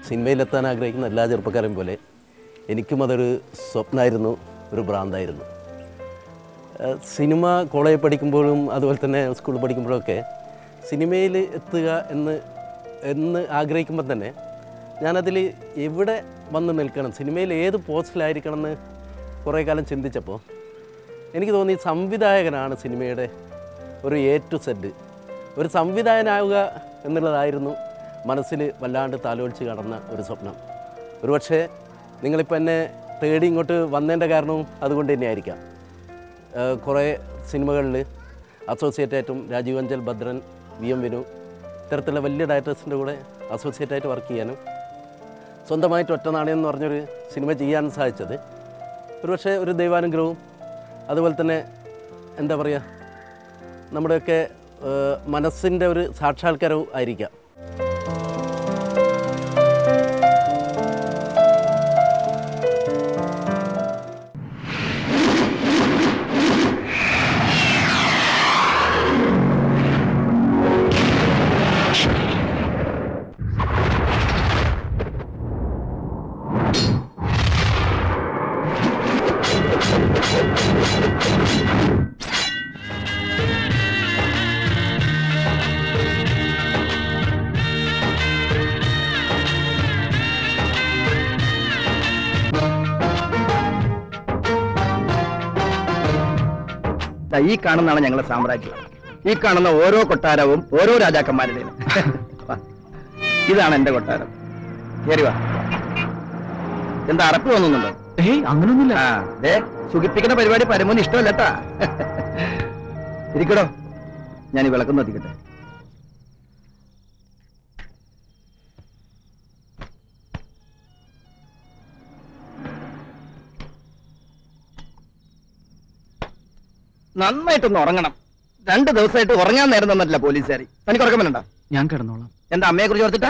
സിനിമയിലെത്താൻ ആഗ്രഹിക്കുന്ന എല്ലാ ചെറുപ്പക്കാരെയും പോലെ എനിക്കും അതൊരു സ്വപ്നമായിരുന്നു ഒരു ഭ്രാന്തായിരുന്നു ഏഹ് സിനിമ കോളേജിൽ പഠിക്കുമ്പോഴും അതുപോലെ തന്നെ സ്കൂളിൽ പഠിക്കുമ്പോഴൊക്കെ സിനിമയിൽ എത്തുക എന്ന് എന്ന് ആഗ്രഹിക്കുമ്പോൾ തന്നെ ഞാനതിൽ എവിടെ വന്ന് നിൽക്കണം സിനിമയിൽ ഏത് പോസ്റ്റിലായിരിക്കണം എന്ന് കുറേ കാലം ചിന്തിച്ചപ്പോൾ എനിക്ക് തോന്നി സംവിധായകനാണ് സിനിമയുടെ ഒരു എ ടു സെഡ് ഒരു സംവിധായകനാവുക എന്നുള്ളതായിരുന്നു മനസ്സിൽ വല്ലാണ്ട് താലോലിച്ച് കടന്ന ഒരു സ്വപ്നം ഒരുപക്ഷെ നിങ്ങളിപ്പോൾ എന്നെ തേടി ഇങ്ങോട്ട് വന്നതിൻ്റെ കാരണവും അതുകൊണ്ട് തന്നെയായിരിക്കാം ഏഹ് കുറേ സിനിമകളിൽ അസോസിയേറ്റ് ആയിട്ടും രാജീവ് അഞ്ചൽ ഭദ്രൻ വി എം വിനു ഇത്തരത്തിലുള്ള വലിയ ഡയറക്ടേഴ്സിൻ്റെ കൂടെ അസോസിയേറ്റ് ആയിട്ട് വർക്ക് ചെയ്യാനും സ്വന്തമായിട്ട് ഒറ്റ നാണയം എന്ന് പറഞ്ഞൊരു സിനിമ ചെയ്യാൻ സാധിച്ചത് ഒരുപക്ഷെ ഒരു ദൈവാനുഗ്രഹവും അതുപോലെ തന്നെ എന്താ പറയുക നമ്മുടെയൊക്കെ ഏഹ് മനസ്സിൻ്റെ ഒരു സാക്ഷാത്കാരവും ആയിരിക്കാം ദാ ഈ കാണുന്നതാണ് ഞങ്ങളുടെ സാമ്രാജ്യം ഈ കാണുന്ന ഓരോ കൊട്ടാരവും ഓരോ രാജാക്കന്മാരുടെയും വാ. ഇതാണ് എന്റെ കൊട്ടാരം കേറി വാ എന്താ അറപ്പ് തോന്നുന്നുണ്ടോ ഏയ് അങ്ങനൊന്നുമില്ല ആ ദേ സുഖിപ്പിക്കുന്ന പരിപാടി പരമോന് ഇഷ്ടമല്ലട്ടാ ഇരിക്കടോ ഞാൻ ഈ വിളക്കൊന്ന് എത്തിക്കട്ടെ നന്നായിട്ടൊന്ന് ഉറങ്ങണം രണ്ട് ദിവസമായിട്ട് ഉറങ്ങാൻ നേരം തന്നിട്ടില്ല പോലീസുകാർ തനിക്ക് ഉറക്കമല്ലോ ഞാൻ കിടന്നോളാം എന്താ അമ്മയെ കുറിച്ച് ഓർത്തിട്ടാ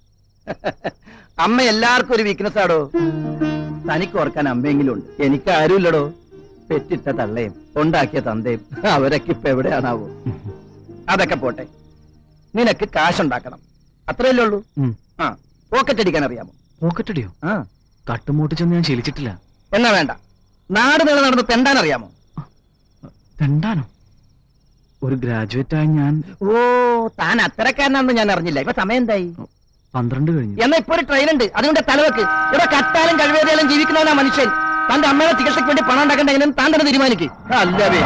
അമ്മ എല്ലാവർക്കും ഒരു വീക്ക്നെസ് ആടോ തനിക്ക് ഓർക്കാൻ അമ്മയെങ്കിലും ഉണ്ട് എനിക്ക് ആരുമില്ലടോ പെറ്റിട്ട തള്ളയും ഉണ്ടാക്കിയ തന്തയും അവരൊക്കെ ഇപ്പൊ എവിടെയാണാവോ അതൊക്കെ പോട്ടെ നിനക്ക് കാശുണ്ടാക്കണം അത്രയല്ലേ ഉള്ളൂ ഉം. ആ പോക്കറ്റ് അടിക്കാൻ അറിയാമോ പോക്കറ്റടിയോ ആ കട്ടുമൂട്ടിച്ചൊന്നും ഞാൻ ശീലിച്ചിട്ടില്ല എന്നാ വേണ്ട നാട് നീളെ നടന്ന് തെണ്ടാൻ അറിയാമോ തെണ്ടാനോ ഒരു ഗ്രാജുവേറ്റ് ആയ ഞാൻ ഓ താൻ അത്തരക്കാരനാണെന്ന് ഞാൻ അറിഞ്ഞില്ല ഇപ്പൊ സമയം എന്തായി പന്ത്രണ്ട് കഴിഞ്ഞു എന്നാ ഇപ്പൊ ഒരു ട്രെയിൻ ഉണ്ട് അതുകൊണ്ട് തലവെക്ക് ഇവിടെ കട്ടാലും കഴിവേറിയാലും ജീവിക്കുന്നവനാ മനുഷ്യൻ തന്റെ അമ്മയുടെ ചികിത്സയ്ക്ക് വേണ്ടി പണം ഉണ്ടാക്കേണ്ട എങ്ങനെ താൻ തന്നെ തീരുമാനിക്ക് അല്ല പിന്നെ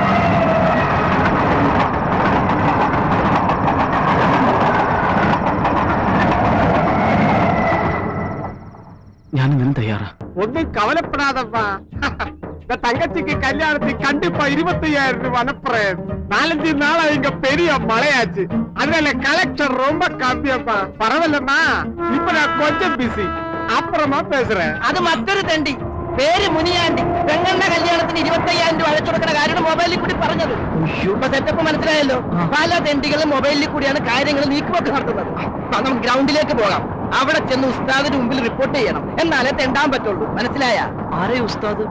ഞാൻ ഇന്നലെ തയ്യാറാ ഒന്നും കവലപ്പെടാതപ്പാ இந்த தங்கச்சிக்கு கல்யாணத்துக்கு கண்டிப்பா இருபத்தையாயிரம் ரூபாய் அனுப்புறேன் நாலஞ்சு நாளா இங்க பெரிய மழையாச்சு அதனால கலெக்ஷன் ரொம்ப கம்மியப்பா பரவாயில்லம்மா இப்ப நான் கொஞ்சம் பிஸி அப்புறமா பேசுறேன் അത് മറ്റൊരു തണ്ടി പേര് മുനിയാണ്ടി പെങ്ങളുടെ കല്യാണത്തിന് ഇരുപത്തയ്യായിരം രൂപ അയച്ചു കൊടുക്കുന്ന കാര്യം മൊബൈലിൽ കൂടി പറഞ്ഞത് ഇപ്പൊ സെറ്റപ്പ് മനസ്സിലായല്ലോ പല തെണ്ടികളും മൊബൈലിൽ കൂടിയാണ് കാര്യങ്ങൾ നീക്കുമൊക്കെ നടത്തുന്നത് ആ, നമുക്ക് ഗ്രൗണ്ടിലേക്ക് പോകാം അവിടെ ചെന്ന് ഉസ്താദിന് മുമ്പിൽ റിപ്പോർട്ട് ചെയ്യണം എന്നാലേ തെണ്ടാൻ പറ്റുള്ളൂ മനസ്സിലായ ആരേ ഉസ്താദ്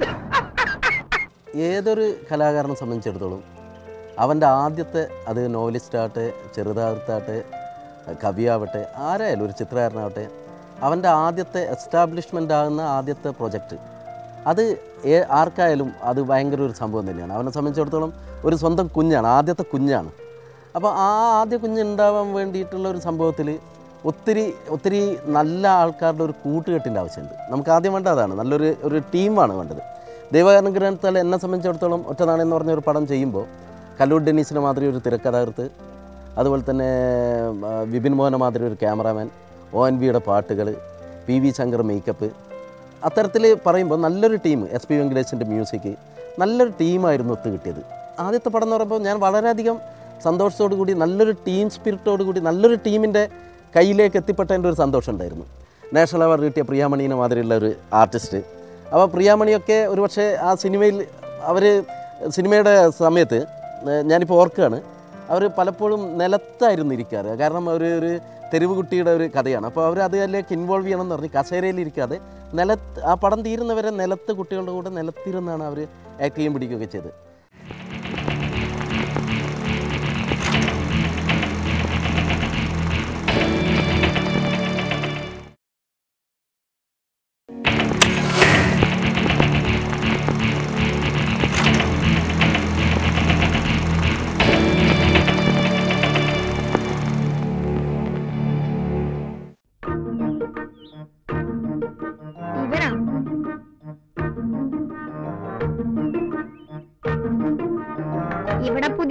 ഏതൊരു കലാകാരനെ സംബന്ധിച്ചിടത്തോളം അവൻ്റെ ആദ്യത്തെ അത് നോവലിസ്റ്റ് ആവട്ടെ ചെറുതാകത്താവട്ടെ കവിയാവട്ടെ ആരായാലും ഒരു ചിത്രകാരനാവട്ടെ അവൻ്റെ ആദ്യത്തെ എസ്റ്റാബ്ലിഷ്മെൻ്റ് ആകുന്ന ആദ്യത്തെ പ്രൊജക്റ്റ് അത് ഏ- ആർക്കായാലും അത് ഭയങ്കര ഒരു സംഭവം തന്നെയാണ് അവനെ സംബന്ധിച്ചിടത്തോളം ഒരു സ്വന്തം കുഞ്ഞാണ് ആദ്യത്തെ കുഞ്ഞാണ് അപ്പോൾ ആ ആദ്യ കുഞ്ഞുണ്ടാവാൻ വേണ്ടിയിട്ടുള്ള ഒരു സംഭവത്തിൽ ഒത്തിരി ഒത്തിരി നല്ല ആൾക്കാരുടെ ഒരു കൂട്ടുകെട്ടിൻ്റെ ആവശ്യമുണ്ട് നമുക്ക് ആദ്യം വേണ്ട അതാണ് നല്ലൊരു ഒരു ടീമാണ് വേണ്ടത് ദൈവാനുഗ്രഹത്താൽ എന്നെ സംബന്ധിച്ചിടത്തോളം ഒറ്റനാണയം എന്ന് പറഞ്ഞൊരു പടം ചെയ്യുമ്പോൾ കല്ലൂർ ഡെന്നീസിനെ മാതിരി ഒരു തിരക്കഥാകൃത്ത് അതുപോലെ തന്നെ ആ, വിപിൻ മോഹന മാതിരി ഒരു ക്യാമറാമാൻ ഒ എൻ വിയുടെ പാട്ടുകൾ പി വി ശങ്കർ മേക്കപ്പ് അത്തരത്തിൽ പറയുമ്പോൾ നല്ലൊരു ടീം എസ് പി വെങ്കടേശിൻ്റെ മ്യൂസിക് നല്ലൊരു ടീമായിരുന്നു ഒത്തു കിട്ടിയത് ആദ്യത്തെ പടം എന്ന് പറയുമ്പോൾ ഞാൻ വളരെയധികം സന്തോഷത്തോടു കൂടി നല്ലൊരു ടീം സ്പിരിറ്റോട് കൂടി നല്ലൊരു ടീമിൻ്റെ കയ്യിലേക്ക് എത്തിപ്പെട്ടതിൻ്റെ ഒരു സന്തോഷം ഉണ്ടായിരുന്നു നാഷണൽ അവാർഡ് കിട്ടിയ പ്രിയാമണീനെ മാതിരിയുള്ള ഒരു ആർട്ടിസ്റ്റ് അപ്പോൾ പ്രിയാമണിയൊക്കെ ഒരുപക്ഷെ ആ സിനിമയിൽ അവർ സിനിമയുടെ സമയത്ത് ഏഹ് ഞാനിപ്പോൾ ഓർക്കുകയാണ് അവർ പലപ്പോഴും നിലത്തായിരുന്നു ഇരിക്കാറ് കാരണം ഒരു ഒരു തെരുവ് കുട്ടിയുടെ ഒരു കഥയാണ് അപ്പോൾ അവർ അതിലേക്ക് ഇൻവോൾവ് ചെയ്യണം എന്ന് പറഞ്ഞ് കസേരയിൽ ഇരിക്കാതെ നിലത്ത് ആ പടം തീരുന്നവരെ നിലത്ത് കുട്ടികളുടെ കൂടെ നിലത്തിരുന്നാണ് അവർ ആക്ട് ചെയ്യാൻ പിടിക്കുകയൊക്കെ ചെയ്തത്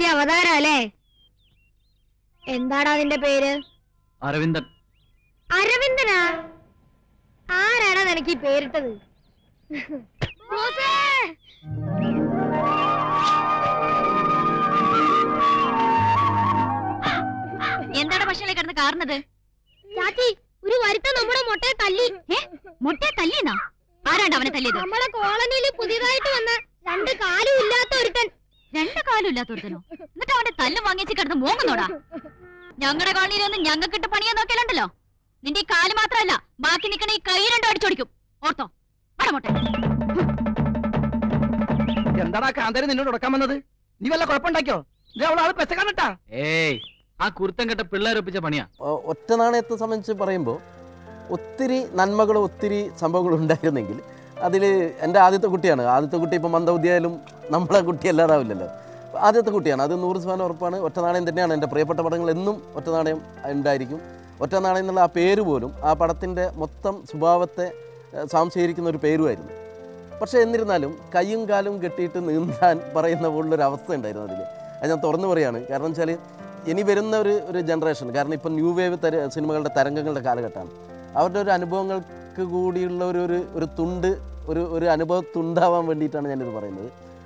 പുതിയ അവതാരം അല്ലേ എന്താടാ നിന്റെ പേര് അരവിന്ദൻ അരവിന്ദനാ ആരാടാ നിനക്ക് ഈ പേരിട്ടത് ബോസേ! എന്താണ് ഭക്ഷണം കിടന്ന് കാർന്നത് ചാച്ചി ഒരു വരുത്ത നമ്മുടെ മുട്ടയെ തല്ലി മുട്ടയെ തല്ലിയെന്നാ ആരാണ്ട് അവനെ തല്ലിയത് നമ്മുടെ കോളനിയിൽ പുതിയതായിട്ട് വന്ന രണ്ട് കാലും ഇല്ലാത്ത ഒരുത്തൻ രണ്ട് കാലും ഇല്ലാത്തൊരുത്തനോ എന്നിട്ട് അവന്റെ തല്ലും വാങ്ങിച്ച് കിടന്ന് മോങ്ങുന്നോടാ ഞങ്ങളുടെ കോളനിയിലൊന്നും ഞങ്ങൾക്കിട്ട് പണിയാൻ നോക്കിയാലുണ്ടല്ലോ നിന്റെ ഈ കാല് മാത്രമല്ല ബാക്കി നിൽക്കണ ഈ കൈ രണ്ടും അടിച്ചോടിക്കും ഓർത്തോ പടമോട്ടെ എന്താടാ കാന്തര് നിന്നോട് ഉടക്കാൻ വന്നത് നീ വല്ല കുഴപ്പമുണ്ടാക്കിയോ ഇത് അവളെ ആള് പെസക്കാണട്ടാ ഏയ് ആ കുരുത്തം കെട്ട പിള്ളേരൊപ്പിച്ച പണിയാ ഒ- ഒറ്റ നാണയത്തെ സംബന്ധിച്ച് പറയുമ്പോൾ ഒത്തിരി നന്മകളും ഒത്തിരി സംഭവങ്ങളും ഉണ്ടായിരുന്നെങ്കിൽ അതിൽ എൻ്റെ ആദ്യത്തെ കുട്ടിയാണ് ആദ്യത്തെ കുട്ടി ഇപ്പം മന്ദബുദ്ധിയായാലും നമ്മളെ കുട്ടി അല്ലാതാവില്ലല്ലോ ആദ്യത്തെ കുട്ടിയാണ് അത് നൂറ് ശതമാനം ഉറപ്പാണ് ഒറ്റ നാണയം തന്നെയാണ് എൻ്റെ പ്രിയപ്പെട്ട പടങ്ങൾ എന്നും ഒറ്റ നാണയം ഉണ്ടായിരിക്കും ഒറ്റ നാണയം എന്നുള്ള ആ പേര് പോലും ആ പടത്തിൻ്റെ മൊത്തം സ്വഭാവത്തെ ഏഹ്, സ്വാംശീകരിക്കുന്ന ഒരു പേരുമായിരുന്നു പക്ഷേ എന്നിരുന്നാലും കയ്യും കാലും കെട്ടിയിട്ട് നീന്താൻ പറയുന്ന പോലുള്ളൊരു അവസ്ഥ ഉണ്ടായിരുന്നു അതിൽ അത് ഞാൻ തുറന്നു പറയാണ് കാരണം വെച്ചാൽ ഇനി വരുന്ന ഒരു ഒരു ജനറേഷൻ കാരണം ഇപ്പം ന്യൂ വേവ് തര സിനിമകളുടെ തരംഗങ്ങളുടെ കാലഘട്ടമാണ് അവരുടെ ഒരു അനുഭവങ്ങൾക്ക് കൂടിയുള്ള ഒരു ഒരു ഒരു തുണ്ട് ഒരു ഒരു അനുഭവത്തുണ്ടാവാൻ വേണ്ടിയിട്ടാണ് ഞാനിത് പറയുന്നത്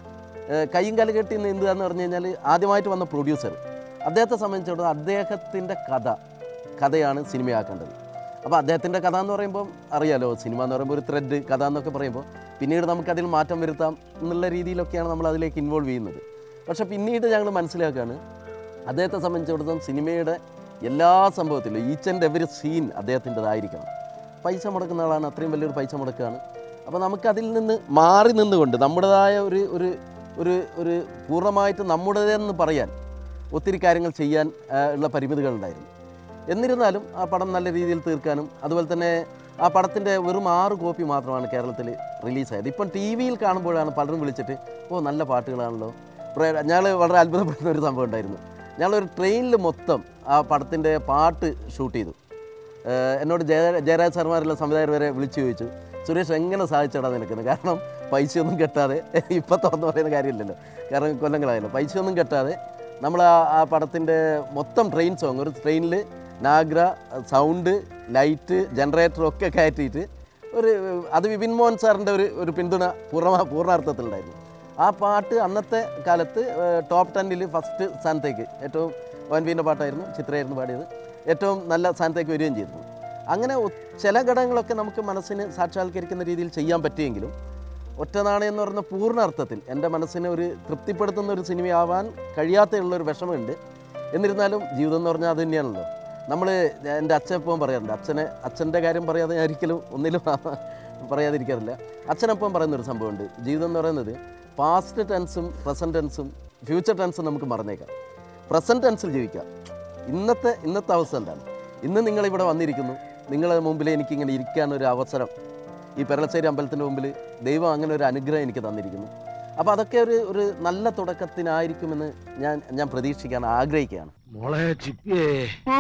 ഏഹ് കയ്യും കാലും കെട്ടി നീന്തുക എന്ന് പറഞ്ഞു കഴിഞ്ഞാൽ ആദ്യമായിട്ട് വന്ന പ്രൊഡ്യൂസർ അദ്ദേഹത്തെ സംബന്ധിച്ചിടത്തോളം അദ്ദേഹത്തിൻ്റെ കഥ കഥയാണ് സിനിമയാക്കേണ്ടത് അപ്പോൾ അദ്ദേഹത്തിൻ്റെ കഥ എന്ന് പറയുമ്പോൾ അറിയാലോ സിനിമ എന്ന് പറയുമ്പോൾ ഒരു ത്രെഡ് കഥ എന്നൊക്കെ പറയുമ്പോൾ പിന്നീട് നമുക്കതിൽ മാറ്റം വരുത്താം എന്നുള്ള രീതിയിലൊക്കെയാണ് നമ്മൾ അതിലേക്ക് ഇൻവോൾവ് ചെയ്യുന്നത് പക്ഷേ പിന്നീട് ഞങ്ങൾ മനസ്സിലാക്കുകയാണ് അദ്ദേഹത്തെ സംബന്ധിച്ചിടത്തോളം സിനിമയുടെ എല്ലാ സംഭവത്തിലും ഈച്ച് ആൻഡ് എവരി സീൻ അദ്ദേഹത്തിൻ്റെതായിരിക്കണം പൈസ മുടക്കുന്ന ആളാണ് അത്രയും വലിയൊരു പൈസ മുടക്കുകയാണ് അപ്പോൾ നമുക്കതിൽ നിന്ന് മാറി നിന്നുകൊണ്ട് നമ്മുടേതായ ഒരു ഒരു ഒരു ഒരു പൂർണ്ണമായിട്ട് നമ്മുടേതെന്ന് പറയാൻ ഒത്തിരി കാര്യങ്ങൾ ചെയ്യാൻ ആ, ഉള്ള പരിമിതികളുണ്ടായിരുന്നു എന്നിരുന്നാലും ആ പടം നല്ല രീതിയിൽ തീർക്കാനും അതുപോലെ തന്നെ ആ പടത്തിൻ്റെ വെറും ആറ് കോപ്പി മാത്രമാണ് കേരളത്തിൽ റിലീസായത് ഇപ്പം ടി വിയിൽ കാണുമ്പോഴാണ് പലരും വിളിച്ചിട്ട് ഓ നല്ല പാട്ടുകളാണല്ലോ ഞങ്ങൾ വളരെ അത്ഭുതപ്പെടുന്ന ഒരു സംഭവം ഉണ്ടായിരുന്നു ഞങ്ങളൊരു ട്രെയിനിൽ മൊത്തം ആ പടത്തിൻ്റെ പാട്ട് ഷൂട്ട് ചെയ്തു ഏഹ് എന്നോട് ജയ ജയരാജ് സർമാരുള്ള സംവിധായകർ വരെ വിളിച്ചു ചോദിച്ചു സുരേഷ് എങ്ങനെ സാധിച്ചടാ നിനക്കെന്ന് കാരണം പൈസയൊന്നും കെട്ടാതെ ഇപ്പം തുറന്നു പറയുന്ന കാര്യമില്ലല്ലോ കാരണം കൊല്ലങ്ങളായല്ലോ പൈസയൊന്നും കെട്ടാതെ നമ്മൾ ആ ആ പടത്തിൻ്റെ മൊത്തം ട്രെയിൻ സോങ് ഒരു ട്രെയിനിൽ നാഗ്ര സൗണ്ട് ലൈറ്റ് ജനറേറ്റർ ഒക്കെ കയറ്റിയിട്ട് ഒരു അത് വിപിൻ മോഹൻ സാറിൻ്റെ ഒരു ഒരു പിന്തുണ പൂർണ്ണ പൂർണ്ണാർത്ഥത്തിലുണ്ടായിരുന്നു ആ പാട്ട് അന്നത്തെ കാലത്ത് ടോപ്പ് ടെന്നിൽ ഫസ്റ്റ് സ്ഥാനത്തേക്ക് ഏറ്റവും വൻവീൻ്റെ പാട്ടായിരുന്നു ചിത്രയായിരുന്നു പാടിയത് ഏറ്റവും നല്ല സ്ഥാനത്തേക്ക് വരികയും ചെയ്തു അങ്ങനെ ഒ- ചില ഘടകങ്ങളൊക്കെ നമുക്ക് മനസ്സിന് സാക്ഷാത്കരിക്കുന്ന രീതിയിൽ ചെയ്യാൻ പറ്റിയെങ്കിലും ഒറ്റ നാണയം എന്ന് പറയുന്ന പൂർണ്ണ അർത്ഥത്തിൽ എൻ്റെ മനസ്സിനെ ഒരു തൃപ്തിപ്പെടുത്തുന്ന ഒരു സിനിമയാവാൻ കഴിയാത്തുള്ള ഒരു വിഷമമുണ്ട് എന്നിരുന്നാലും ജീവിതം എന്ന് പറഞ്ഞാൽ അത് തന്നെയാണല്ലോ നമ്മൾ എൻ്റെ അച്ഛൻ എപ്പോഴും പറയാറുണ്ട് അച്ഛനെ അച്ഛൻ്റെ കാര്യം പറയാതെ ഞാൻ ഒരിക്കലും ഒന്നിലും പറയാതിരിക്കാറില്ല അച്ഛനെപ്പം പറയുന്നൊരു സംഭവമുണ്ട് ജീവിതം എന്ന് പറയുന്നത് പാസ്റ്റ് ടെൻസും പ്രസൻറ്റ് ടെൻസും ഫ്യൂച്ചർ ടെൻസും നമുക്ക് മറന്നേക്കാം പ്രസൻറ്റ് ടെൻസിൽ ജീവിക്കാം ഇന്നത്തെ ഇന്നത്തെ അവസ്ഥ എന്താണ് ഇന്ന് നിങ്ങളിവിടെ വന്നിരിക്കുന്നു നിങ്ങളുടെ മുമ്പിൽ എനിക്കിങ്ങനെ ഇരിക്കാൻ ഒരു അവസരം ഈ പെരളശ്ശേരി അമ്പലത്തിൻ്റെ മുമ്പിൽ ദൈവം അങ്ങനെ ഒരു അനുഗ്രഹം എനിക്ക് തന്നിരിക്കുന്നു അപ്പോൾ അതൊക്കെ ഒരു ഒരു നല്ല തുടക്കത്തിനായിരിക്കുമെന്ന് ഞാൻ ഞാൻ പ്രതീക്ഷിക്കാൻ ആഗ്രഹിക്കുകയാണ് മോളെ ചിപ്പിയേ ഓ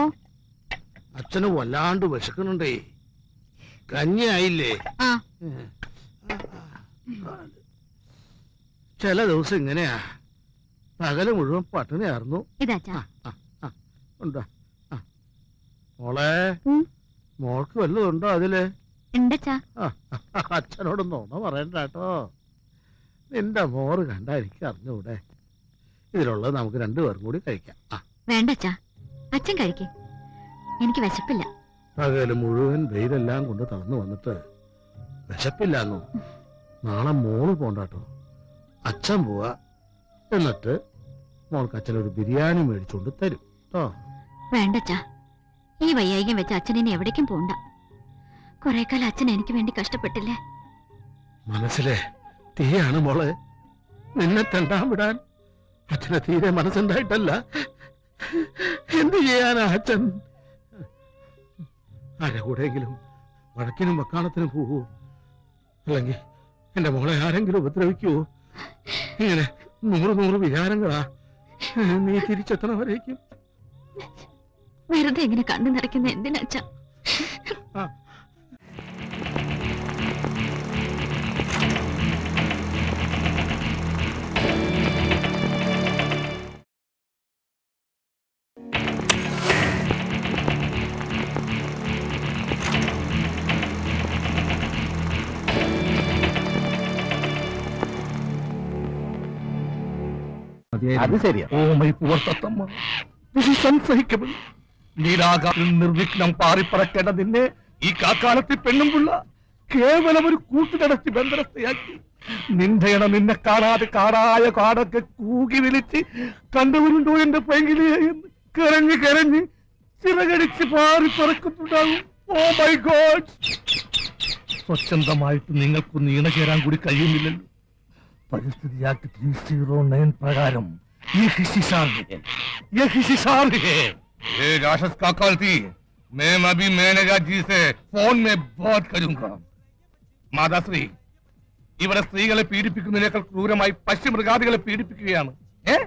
അച്ഛന് വല്ലാണ്ട് വിശക്കുന്നുണ്ടേ കഞ്ഞിയായില്ലേ ആ ചില ദിവസം ഇങ്ങനെയാ പകല് മുഴുവൻ പട്ടിണിയായിരുന്നു ഇതാച്ചാ ഉണ്ടോ ആ. മോളെ ഉം. മോൾക്ക് വല്ലതും ഉണ്ടോ അതില് ഉണ്ടച്ചാ ആ, അച്ഛനോട് നോണ പറയണ്ട കേട്ടോ നിന്റെ മോറ് കണ്ടാ എനിക്ക് അറിഞ്ഞൂടെ ഇതിലുള്ളത് നമുക്ക് രണ്ടുപേർക്കും കൂടി കഴിക്കാം ആ വേണ്ടച്ചാ അച്ഛൻ കഴിക്കേ എനിക്ക് വിശപ്പില്ല പകല് മുഴുവൻ വെയിലെല്ലാം കൊണ്ട് തളർന്നു വന്നിട്ട് വിശപ്പില്ലാന്നോ നാളെ മോള് പോണ്ടാട്ടോ അച്ഛൻ പോവാ എന്നിട്ട് മോൾക്ക് അച്ഛൻ ഒരു ബിരിയാണി മേടിച്ചുകൊണ്ട് തരും കേട്ടോ വേണ്ടച്ചാ ഈ വയ്യായികം വെച്ച് അച്ഛൻ ഇനി എവിടേക്കും പോണ്ട കുറെ കാലം അച്ഛൻ എനിക്ക് വേണ്ടി കഷ്ടപ്പെട്ടില്ലേ മനസ്സിലെ തീയാണ് മോളെ നിന്നെ തെണ്ടാൻ വിടാൻ അച്ഛനെ തീരെ മനസ്സുണ്ടായിട്ടല്ല എന്ത് ചെയ്യാനാ അച്ഛൻ ആരെ കൂടെയെങ്കിലും വഴക്കിനും വക്കാണത്തിനും പോവൂ അല്ലെങ്കിൽ എന്റെ മോളെ ആരെങ്കിലും ഉപദ്രവിക്കുവോ ഇങ്ങനെ നൂറ് നൂറ് വികാരങ്ങളാ നീ തിരിച്ചെത്തണവരേക്കും വെറുതെ ഇങ്ങനെ കണ്ണു നിറയ്ക്കുന്ന എന്തിനാച്ചാ ആ മതിയായിരുന്നു അത് ശരിയാ ഓ മൈ പുവർ തത്തമ്മ ദിസ് ഈസ് അൺസഹിക്കബിൾ നീലാകാശത്തിൽ നിർവിഘ്നം പാറിപ്പറക്കേണ്ട നിന്നെ ഈ കാക്കാലത്തിൽ പെണ്ണും പിള്ള കേവലം ഒരു കൂട്ടിനടത്തി ബന്ധനസ്ഥയാക്കി നിന്റെ ഇണ നിന്നെ കാണാതെ കാടായ കാടൊക്കെ കൂകി വിളിച്ച് കണ്ടവരുണ്ടോ എന്റെ പെങ്കിലെ എന്ന് കരഞ്ഞ് കരഞ്ഞ് ചിറകടിച്ച് പാറിപ്പറക്കുന്നുണ്ടാകും ഓ മൈ ഗോഡ് സ്വച്ഛന്തമായിട്ട് നിങ്ങൾക്കൊന്ന് ഇണ ചേരാൻ കൂടി കഴിയുന്നില്ലല്ലോ പരിസ്ഥിതി ആക്ട് ത്രീ സീറോ നയൻ പ്രകാരം ये किसी साल है ये किसी साल है ये राशस का थी मैं अभी मैनेजर जी से फोन में बात करूंगा മാതാശ്രീ ഇവിടെ സ്ത്രീകളെ പീഡിപ്പിക്കുന്നതിനേക്കാൾ ക്രൂരമായി പശുമൃഗാദികളെ പീഡിപ്പിക്കുകയാണ് ഏ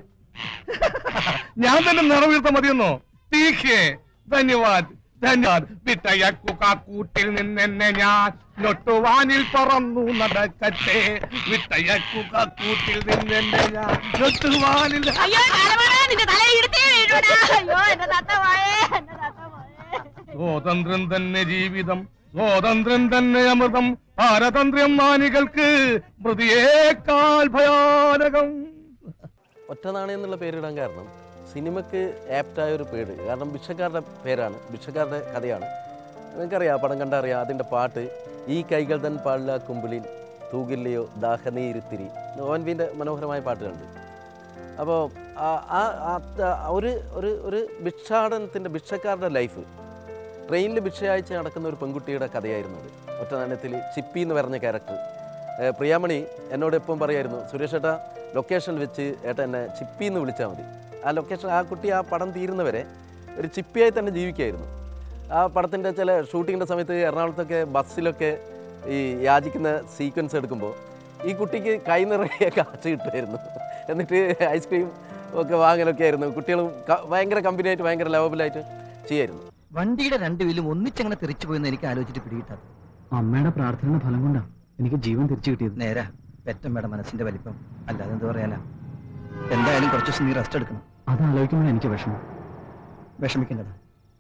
ഞാൻ തന്നെ നിറവീർത്ത മതിയെന്നോ തീക്കേ ധന്യവാദ് ധന്യവാദ് വിട്ടയക്കുക കൂട്ടിൽ നിന്നെന്നെ ഞാൻ നൊട്ടുവാനിൽ പറന്നു നടക്കട്ടെ വിട്ടയക്കുക കൂട്ടിൽ നിന്നെന്നെ ഞാൻ നൊട്ടുവാനിൽ അയ്യോ കാലമാടാ നിന്റെ തലയിടുത്തേ വീഴൂടാ അയ്യോ എന്റെ തത്തമായേ എന്റെ തത്തമായേ സ്വാതന്ത്ര്യം തന്നെ ജീവിതം സ്വാതന്ത്ര്യം തന്നെ അമൃതം പാരതന്ത്ര്യം മാനികൾക്ക് മൃതിയേക്കാൾ ഭയാനകം ഒറ്റ നാണയം എന്നുള്ള പേരിടാൻ കാരണം സിനിമയ്ക്ക് ആപ്റ്റായ ഒരു പേര് കാരണം ഭിക്ഷക്കാരുടെ പേരാണ് ഭിക്ഷക്കാരുടെ കഥയാണ് നിങ്ങൾക്കറിയാം ആ പടം കണ്ടറിയാം അതിൻ്റെ പാട്ട് ഈ കൈകൾ തൻ പാടില്ല കുമ്പിളിൽ തൂകില്ലയോ ദാഹനീരുത്തിരി ഓൻവിൻ്റെ മനോഹരമായ പാട്ടുകളുണ്ട് അപ്പോൾ ആ- ആ- ആ- ഒരു ഒരു ഒരു ഭിക്ഷാടനത്തിൻ്റെ ഭിക്ഷക്കാരുടെ ലൈഫ് ട്രെയിനിൽ ഭിക്ഷയയച്ച് നടക്കുന്ന ഒരു പെൺകുട്ടിയുടെ കഥയായിരുന്നു അത് ഒറ്റ നാണയത്തിൽ ചിപ്പി എന്ന് പറഞ്ഞ ക്യാരക്ടർ ഏഹ് പ്രിയാമണി എന്നോട് എപ്പം പറയായിരുന്നു സുരേഷ് ഏട്ടാ ലൊക്കേഷനിൽ വെച്ച് ഏട്ടാ എന്നെ ചിപ്പി എന്ന് വിളിച്ചാൽ മതി ആ ലൊക്കേഷൻ ആ കുട്ടി ആ പടം തീരുന്നവരെ ഒരു ചിപ്പിയായി തന്നെ ജീവിക്കായിരുന്നു ആ പടത്തിൻ്റെ ചില ഷൂട്ടിങ്ങിൻ്റെ സമയത്ത് എറണാകുളത്തൊക്കെ ബസ്സിലൊക്കെ ഈ യാചിക്കുന്ന സീക്വൻസ് എടുക്കുമ്പോൾ ഈ കുട്ടിക്ക് കൈ നിറയെ കാശ് കിട്ടുമായിരുന്നു എന്നിട്ട് ഐസ്ക്രീം ഒക്കെ വാങ്ങലൊക്കെ ആയിരുന്നു കുട്ടികളും ക- ഭയങ്കര കമ്പനിയായിട്ട് ഭയങ്കര ലവബിളായിട്ട് ചെയ്യായിരുന്നു വണ്ടിയുടെ രണ്ട് വീലും ഒന്നിച്ചങ്ങനെ തെറിച്ചു പോയെന്ന് എനിക്ക് ആലോചിച്ചിട്ട് പിടികിട്ടാത് അമ്മയുടെ പ്രാർത്ഥനയുടെ ഫലം കൊണ്ടാ എനിക്ക് ജീവൻ തിരിച്ചു കിട്ടിയത് നേരാ പെറ്റമ്മയുടെ മനസ്സിന്റെ വലിപ്പം അല്ലാതെ എന്ത് പറയാനാ എന്തായാലും കുറച്ച് ദിവസം നീ റെസ്റ്റ് എടുക്കണം അത് ആലോചിക്കുമ്പോൾ എനിക്ക് വിഷമം വിഷമിക്കേണ്ടത്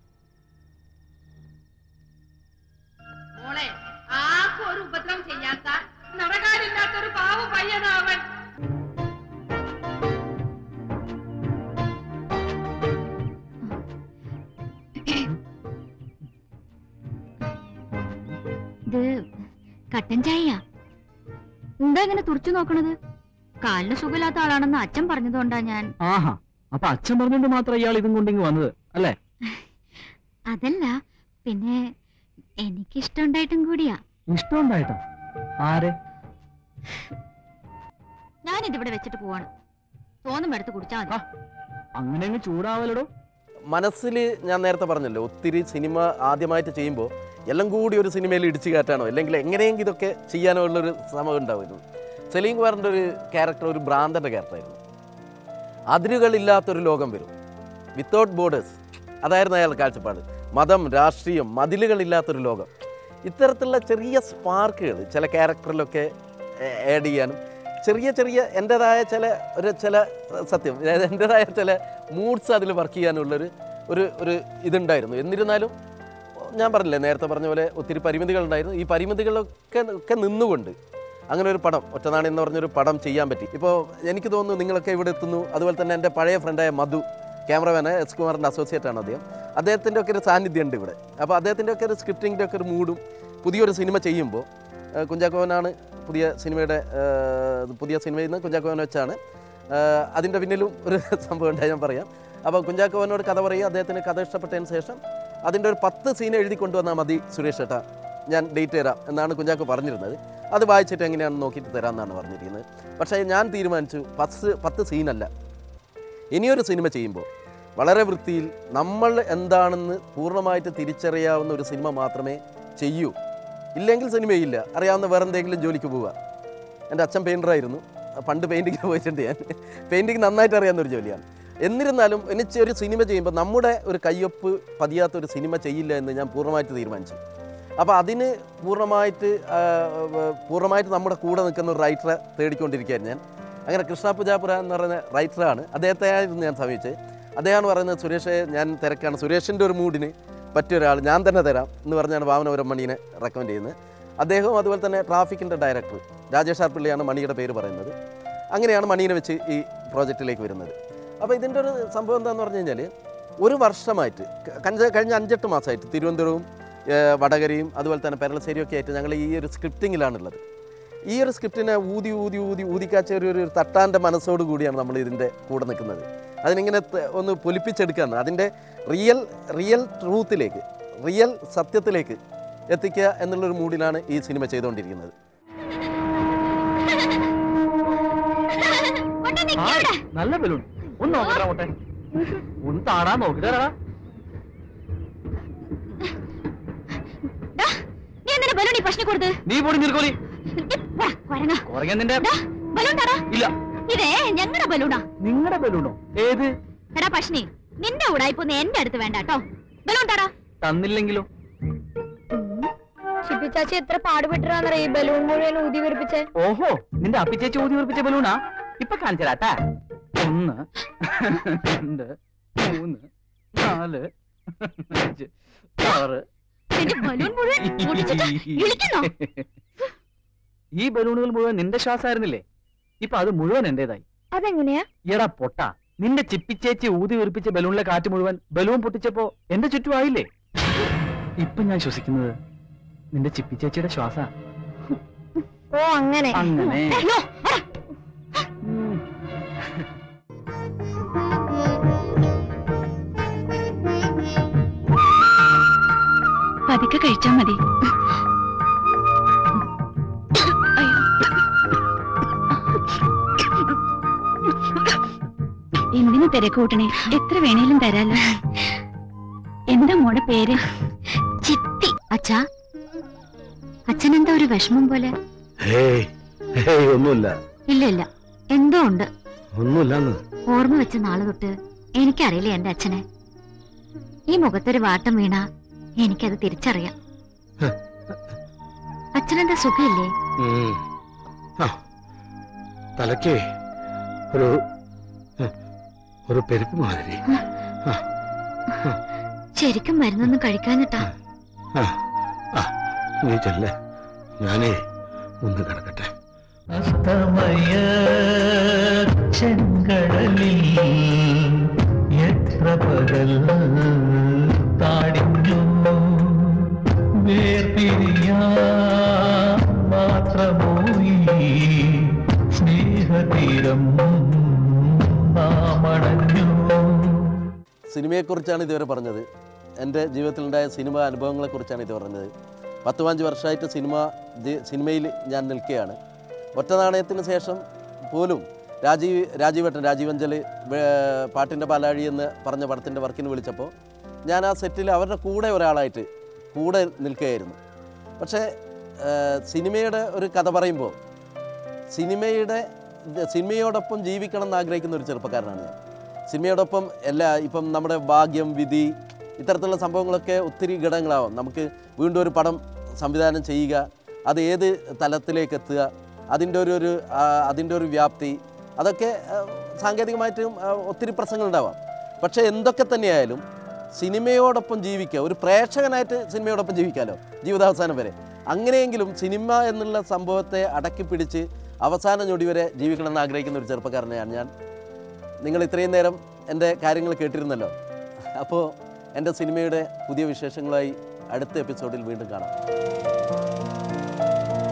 മോളെ ആർക്കും ഒരു ഉപദ്രവം ചെയ്യാത്ത നടകാരില്ലാത്ത ഒരു പാവ പയ്യനാവൻ ഇത് കട്ടൻ ചായയാ എന്താ ഇങ്ങനെ തുറച്ചു നോക്കണത് കാലിന് സുഖമില്ലാത്ത ആളാണെന്ന് അച്ഛൻ പറഞ്ഞതുകൊണ്ടാ ഞാൻ ആഹാ അപ്പൊ അച്ഛൻ പറഞ്ഞുകൊണ്ട് മാത്രം ഇയാൾ ഇതും കൊണ്ടിങ്ങ് വന്നത് അല്ലേ അതല്ല പിന്നെ എനിക്കിഷ്ടമുണ്ടായിട്ടും കൂടിയാ ഇഷ്ടമുണ്ടായിട്ടാ ആരെ ഞാനിതിവിടെ വെച്ചിട്ട് പോവാണ് തോന്നും എടുത്ത് കുടിച്ചാ മതി അങ്ങനെ അങ്ങ് ചൂടാവലടോ മനസ്സിൽ ഞാൻ നേരത്തെ പറഞ്ഞല്ലോ ഒത്തിരി സിനിമ ആദ്യമായിട്ട് ചെയ്യുമ്പോൾ എല്ലാം കൂടി ഒരു സിനിമയിൽ ഇടിച്ചു കയറ്റാനോ അല്ലെങ്കിൽ എങ്ങനെയെങ്കിലും ഇതൊക്കെ ചെയ്യാനോ ഉള്ളൊരു ശ്രമം ഉണ്ടാവുമായിരുന്നു സലീം കുമാറിൻ്റെ ഒരു ക്യാരക്ടർ ഒരു ഭ്രാന്തൻ്റെ ക്യാരക്ടറായിരുന്നു അതിരുകളില്ലാത്തൊരു ലോകം വരും വിത്തൗട്ട് ബോർഡേഴ്സ് അതായിരുന്നു അയാളുടെ കാഴ്ചപ്പാട് മതം രാഷ്ട്രീയം മതിലുകളില്ലാത്തൊരു ലോകം ഇത്തരത്തിലുള്ള ചെറിയ സ്പാർക്കുകൾ ചില ക്യാരക്ടറിലൊക്കെ ആഡ് ചെയ്യാനും ചെറിയ ചെറിയ എൻ്റെതായ ചില ഒരു ചില സത്യം അതായത് എൻ്റെതായ ചില മൂഡ്സ് അതിൽ വർക്ക് ചെയ്യാനുള്ളൊരു ഒരു ഒരു ഇതുണ്ടായിരുന്നു എന്നിരുന്നാലും ഞാൻ പറഞ്ഞില്ലേ നേരത്തെ പറഞ്ഞ പോലെ ഒത്തിരി പരിമിതികളുണ്ടായിരുന്നു ഈ പരിമിതികളൊക്കെ ഒക്കെ നിന്നുകൊണ്ട് അങ്ങനെ ഒരു പടം ഒറ്റനാണി എന്ന് പറഞ്ഞൊരു പടം ചെയ്യാൻ പറ്റി ഇപ്പോൾ എനിക്ക് തോന്നുന്നു നിങ്ങളൊക്കെ ഇവിടെ എത്തുന്നു അതുപോലെ തന്നെ എൻ്റെ പഴയ ഫ്രണ്ടായ മധു ക്യാമറമാന് എസ് കുമാറിൻ്റെ അസോസിയേറ്റ് ആണ് അദ്ദേഹം അദ്ദേഹത്തിൻ്റെ ഒക്കെ ഒരു സാന്നിധ്യം ഉണ്ട് ഇവിടെ അപ്പോൾ അദ്ദേഹത്തിൻ്റെ ഒക്കെ ഒരു സ്ക്രിപ്റ്റിങ്ങിൻ്റെ ഒക്കെ ഒരു മൂഡും പുതിയൊരു സിനിമ ചെയ്യുമ്പോൾ ഏഹ് കുഞ്ചാക്കോവനാണ് പുതിയ സിനിമയുടെ ഏഹ് പുതിയ സിനിമയിൽ നിന്ന് കുഞ്ചാക്കോവൻ വെച്ചാണ് ഏഹ് അതിൻ്റെ പിന്നിലും ഒരു സംഭവം ഉണ്ടായി ഞാൻ പറയാം അപ്പോൾ കുഞ്ചാക്കോവനോട് കഥ പറയുക അദ്ദേഹത്തിന് കഥ ഇഷ്ടപ്പെട്ടതിന് ശേഷം അതിൻ്റെ ഒരു പത്ത് സീൻ എഴുതി കൊണ്ടുവന്നാൽ മതി സുരേഷ് ഏട്ടാ ഞാൻ ഡേറ്റ് തരാം എന്നാണ് കുഞ്ചാക്കോ പറഞ്ഞിരുന്നത് അത് വായിച്ചിട്ട് എങ്ങനെയാണെന്ന് നോക്കിയിട്ട് തരാമെന്നാണ് പറഞ്ഞിരിക്കുന്നത് പക്ഷേ ഞാൻ തീരുമാനിച്ചു പത്ത് പത്ത് സീനല്ല ഇനിയൊരു സിനിമ ചെയ്യുമ്പോൾ വളരെ വൃത്തിയിൽ നമ്മൾ എന്താണെന്ന് പൂർണ്ണമായിട്ട് തിരിച്ചറിയാവുന്ന ഒരു സിനിമ മാത്രമേ ചെയ്യൂ ഇല്ലെങ്കിൽ സിനിമയില്ല അറിയാവുന്ന വേറെ എന്തെങ്കിലും ജോലിക്ക് പോവുക എൻ്റെ അച്ഛൻ പെയിൻറ്ററായിരുന്നു പണ്ട് പെയിൻറ്റിങ്ങിന് പോയിട്ടുണ്ട് ഞാൻ പെയിൻറ്റിങ് നന്നായിട്ട് അറിയാവുന്ന ഒരു ജോലിയാണ് എന്നിരുന്നാലും എനിക്ക് ഒരു സിനിമ ചെയ്യുമ്പോൾ നമ്മുടെ ഒരു കയ്യൊപ്പ് പതിയാത്ത ഒരു സിനിമ ചെയ്യില്ല എന്ന് ഞാൻ പൂർണ്ണമായിട്ട് തീരുമാനിച്ചു അപ്പോൾ അതിന് പൂർണ്ണമായിട്ട് ആ, വ- പൂർണ്ണമായിട്ട് നമ്മുടെ കൂടെ നിൽക്കുന്ന ഒരു റൈറ്ററെ തേടിക്കൊണ്ടിരിക്കുകയായിരുന്നു ഞാൻ അങ്ങനെ കൃഷ്ണ പൂജാപുര എന്ന് പറയുന്ന റൈറ്ററാണ് അദ്ദേഹത്തെയായിരുന്നു ഞാൻ സമീപിച്ചത് അദ്ദേഹമാണ് പറയുന്നത് സുരേഷ് ഞാൻ തിരക്കാണ് സുരേഷിൻ്റെ ഒരു മൂഡിന് പറ്റിയ ഒരാൾ ഞാൻ തന്നെ തരാം എന്ന് പറഞ്ഞാണ് വാമനപുരം മണീനെ റെക്കമെൻഡ് ചെയ്യുന്നത് അദ്ദേഹവും അതുപോലെ തന്നെ ട്രാഫിക്കിൻ്റെ ഡയറക്ടർ രാജേഷ് ആർ പിള്ളയാണ് മണിയുടെ പേര് പറയുന്നത് അങ്ങനെയാണ് മണീനെ വെച്ച് ഈ പ്രോജക്റ്റിലേക്ക് വരുന്നത് അപ്പോൾ ഇതിൻ്റെ ഒരു സംഭവം എന്താണെന്ന് പറഞ്ഞു കഴിഞ്ഞാൽ ഒരു വർഷമായിട്ട് ക- കഞ്ച- കഴിഞ്ഞ അഞ്ചെട്ട് മാസമായിട്ട് തിരുവനന്തപുരവും ഏഹ്, വടകരയും അതുപോലെ തന്നെ പെരളശ്ശേരിയും ഒക്കെ ആയിട്ട് ഞങ്ങൾ ഈ ഒരു സ്ക്രിപ്റ്റിങ്ങിലാണുള്ളത് ഈ ഒരു സ്ക്രിപ്റ്റിനെ ഊതി ഊതി ഊതി ഊതിക്കാച്ച ഒരു ഒരു തട്ടാൻ്റെ മനസ്സോട് കൂടിയാണ് നമ്മൾ ഇതിൻ്റെ കൂടെ നിൽക്കുന്നത് അതിനിങ്ങനെ ത- ഒന്ന് പൊലിപ്പിച്ചെടുക്കുകയാണ് അതിൻ്റെ റിയൽ റിയൽ ട്രൂത്തിലേക്ക് റിയൽ സത്യത്തിലേക്ക് എത്തിക്കുക എന്നുള്ളൊരു മൂഡിലാണ് ഈ സിനിമ ചെയ്തുകൊണ്ടിരിക്കുന്നത് കൊണ്ടേ നിക്ക് ആ, ഇവിടെ. നല്ല ബലൂൺ ഒന്ന് നോക്കട്ടെ അങ്ങോട്ടെ ഒന്ന് താടാ നോക്കിട്ടാ ഡാ, നീ എന്തിനാ ബലൂൺ ഈ പശുവിന് കൊടുത്ത് നീ പൊടി നിർക്കോലി കൊരങ്ങ കുറയ്ക്കാൻ നിന്റെ ഡാ, ബലൂൺ തടാ ഇല്ല ഇതേ ഞങ്ങളുടെ ബലൂണാ നിങ്ങളുടെ ബലൂണോ ഏത് എടാ പഷ്ണി നിന്റെ ഉടായിപ്പൊന്ന് എന്റെ അടുത്ത് വേണ്ട കേട്ടോ ബലൂൺ തടാ തന്നില്ലെങ്കിലോ ഷിപ്പിച്ചാച്ചി എത്ര പാടുപെട്ടിരാന്നറിയ ഈ ബലൂൺ മുഴുവൻ ഊതി വീർപ്പിച്ചേ ഓഹോ നിന്റെ അപ്പിച്ചേച്ചി ഊതി ഉറപ്പിച്ച ബലൂണാ ഇപ്പൊ കാണിച്ചരാട്ടാ ഒന്ന് രണ്ട് മൂന്ന് നാല് അഞ്ച് ആറ് നിന്റെ ബലൂൺ മുഴുവൻ പൊട്ടിച്ചിട്ട് ഇളിക്കുന്നോ ഈ ബലൂണുകൾ മുഴുവൻ നിന്റെ ശ്വാസമായിരുന്നില്ലേ ഇപ്പൊ അത് മുഴുവൻ എന്റേതായി അതെങ്ങനെയാ എടാ പൊട്ട നിന്റെ ചിപ്പിച്ചേച്ചി ഊതി ഉറപ്പിച്ച ബലൂണിലെ കാറ്റ് മുഴുവൻ ബലൂൺ പൊട്ടിച്ചപ്പോ എന്റെ ചുറ്റുമായില്ലേ ഇപ്പൊ ഞാൻ ശ്വസിക്കുന്നത് നിന്റെ ചിപ്പിച്ചേച്ചിയുടെ ശ്വാസ ഓ അങ്ങനെ അങ്ങനെ അയ്യോ, വാ. ഉം. പതുക്കെ കഴിച്ചാ മതി അയ്യോ. എന്തിനു തിരക്ക് കൂട്ടണേ എത്ര വേണേലും തരാലോ എന്താ മോടെ പേര് ചിത്തി അച്ഛാ അച്ഛനെന്താ ഒരു വിഷമം പോലെ ഹേയ് ഹേയ് ഒന്നുമില്ല ഇല്ല ഇല്ല എന്തോ ഉണ്ട് ഒന്നുമില്ലെന്ന് ഓർമ്മ വെച്ച നാളെ തൊട്ട് എനിക്കറിയില്ല എന്റെ അച്ഛനെ ഈ മുഖത്തൊരു വാട്ടം വീണ എനിക്കത് തിരിച്ചറിയാം അച്ഛനെന്താ സുഖമില്ലേ ഉം. ആ, തലയ്ക്ക് ഒരു ഒരു പെരുപ്പ് മാതിരി ശരിക്കും മരുന്നൊന്നും കഴിക്കാനിട്ടാ ആ, ആ, നീ ചെല്ലേ ഞാനേ ഒന്ന് കിടക്കട്ടെ അസ്തമയ ചെങ്കടലിൽ എത്ര പകൽ താടിഞ്ഞു വേർപിരിയാ മാത്രമോ ഈ സ്നേഹതീരം നാമണഞ്ഞു സിനിമയെക്കുറിച്ചാണ് ഇതുവരെ പറഞ്ഞത് എൻ്റെ ജീവിതത്തിലുണ്ടായ സിനിമ അനുഭവങ്ങളെക്കുറിച്ചാണ് ഇത് പറഞ്ഞത് പത്ത് പതിനഞ്ച് വർഷമായിട്ട് സിനിമ ജി- സിനിമയിൽ ഞാൻ നിൽക്കുകയാണ് ഒറ്റ നാണയത്തിന് ശേഷം പോലും രാജീവ് രാജീവേട്ടൻ രാജീവ് അഞ്ചൽ പാട്ടിൻ്റെ പാലാഴി എന്ന് പറഞ്ഞ പടത്തിൻ്റെ വർക്കിന് വിളിച്ചപ്പോൾ ഞാൻ ആ സെറ്റിൽ അവരുടെ കൂടെ ഒരാളായിട്ട് കൂടെ നിൽക്കുകയായിരുന്നു പക്ഷേ ആ, സിനിമയുടെ ഒരു കഥ പറയുമ്പോൾ സിനിമയുടെ ഇത് സിനിമയോടൊപ്പം ജീവിക്കണം എന്ന് ആഗ്രഹിക്കുന്ന ഒരു ചെറുപ്പക്കാരനാണ് ഞാൻ സിനിമയോടൊപ്പം എല്ലാ ഇപ്പം നമ്മുടെ ഭാഗ്യം വിധി ഇത്തരത്തിലുള്ള സംഭവങ്ങളൊക്കെ ഒത്തിരി ഘടകങ്ങളാവാം നമുക്ക് വീണ്ടും ഒരു പടം സംവിധാനം ചെയ്യുക അത് ഏത് തലത്തിലേക്ക് എത്തുക അതിൻ്റെ ഒരു ഒരു ആ, അതിൻ്റെ ഒരു വ്യാപ്തി അതൊക്കെ ആ, സാങ്കേതികമായിട്ടും ആ, ഒത്തിരി പ്രശ്നങ്ങളുണ്ടാവാം പക്ഷേ എന്തൊക്കെ തന്നെയായാലും സിനിമയോടൊപ്പം ജീവിക്കുക ഒരു പ്രേക്ഷകനായിട്ട് സിനിമയോടൊപ്പം ജീവിക്കാമല്ലോ ജീവിതാവസാനം വരെ അങ്ങനെയെങ്കിലും സിനിമ എന്നുള്ള സംഭവത്തെ അടക്കി പിടിച്ച് അവസാന ഞൊടി വരെ ജീവിക്കണമെന്ന് ആഗ്രഹിക്കുന്ന ഒരു ചെറുപ്പക്കാരനെയാണ് ഞാൻ നിങ്ങൾ ഇത്രയും നേരം എൻ്റെ കാര്യങ്ങൾ കേട്ടിരുന്നല്ലോ അപ്പോൾ എൻ്റെ സിനിമയുടെ പുതിയ വിശേഷങ്ങളായി അടുത്ത എപ്പിസോഡിൽ വീണ്ടും കാണാം